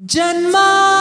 ಜನ್ಮ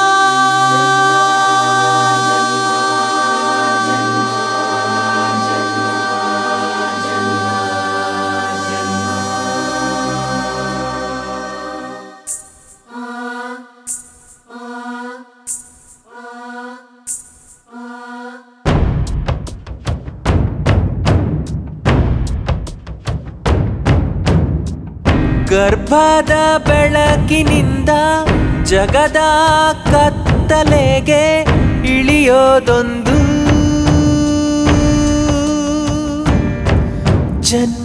ಗರ್ಭದ ಬೆಳಕಿನಿಂದ ಜಗದ ಕತ್ತಲೆಗೆ ಇಳಿಯೋದೊಂದು ಜನ್ಮ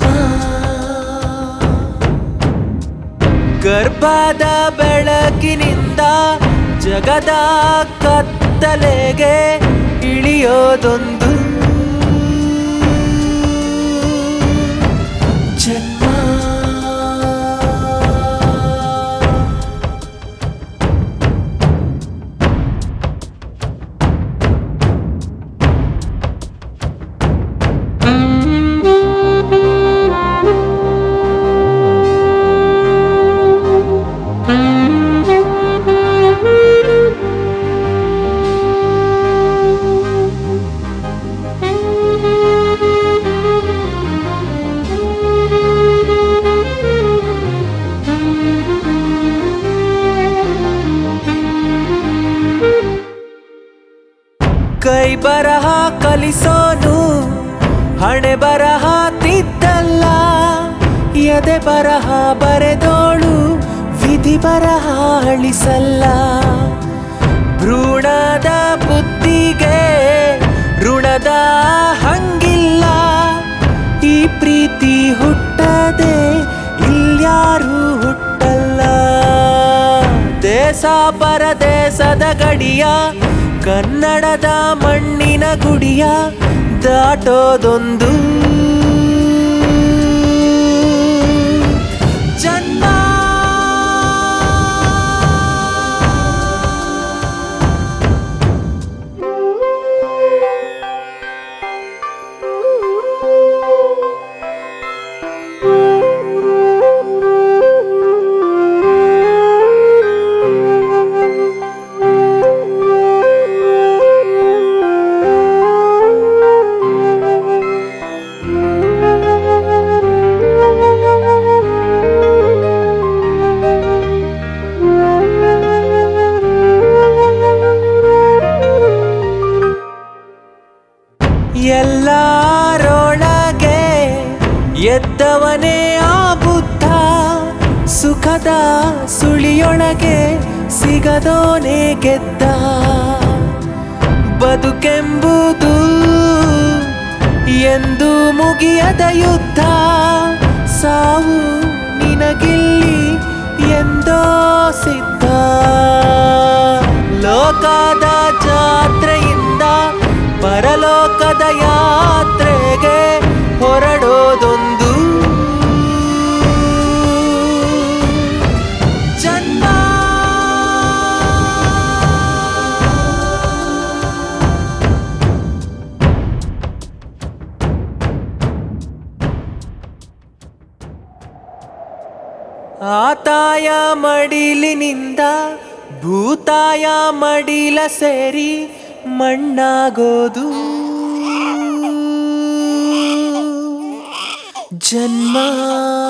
ಗರ್ಭದ ಬೆಳಕಿನಿಂದ ಜಗದ ಕತ್ತಲೆಗೆ ಇಳಿಯೋದೊಂದು ಜನ್ಮ ಕೈ ಬರಹ ಕಲಿಸೋನು ಹಣೆ ಬರಹ ತಿದ್ದಲ್ಲ ಎದೆ ಬರಹ ಬರೆದೋಳು ವಿಧಿ ಬರಹ ಅಳಿಸಲ್ಲ ಭ್ರೂಣದ ಬುದ್ಧಿಗೆ ಋಣದ ಹಂಗಿಲ್ಲ ಈ ಪ್ರೀತಿ ಹುಟ್ಟದೆ ಇಲ್ಯಾರು ಹುಟ್ಟಲ್ಲ ದೇಶ ಪರದೇಶದ ಗಡಿಯ ಕನ್ನಡದ ಮಣ್ಣಿನ ಗುಡಿಯ ದಾಟೋದೊಂದು ಜನ್ಮ ಎಲ್ಲರೊಳಗೆ ಎದ್ದವನೇ ಆ ಬುದ್ಧ ಸುಖದ ಸುಳಿಯೊಳಗೆ ಸಿಗದೋನೆ ಗೆದ್ದ ಬದುಕೆಂಬುದು ಎಂದು ಮುಗಿಯದ ಯುದ್ಧ ಸಾವು ನಿನಗಿಲ್ಲಿ ಎಂದೋ ಸಿದ್ಧ ಲೋಕದ ಜಾತ್ರೆಯಿಂದ ಪರಲೋಕದ ಯಾತ್ರೆಗೆ ಹೊರಡೋದೊಂದು ಜನ್ಮ ಆತಾಯ ಮಡಿಲಿನಿಂದ ಭೂತಾಯ ಮಡಿಲ ಸೇರಿ ಮಣ್ಣಾಗೋದು ಜನ್ಮ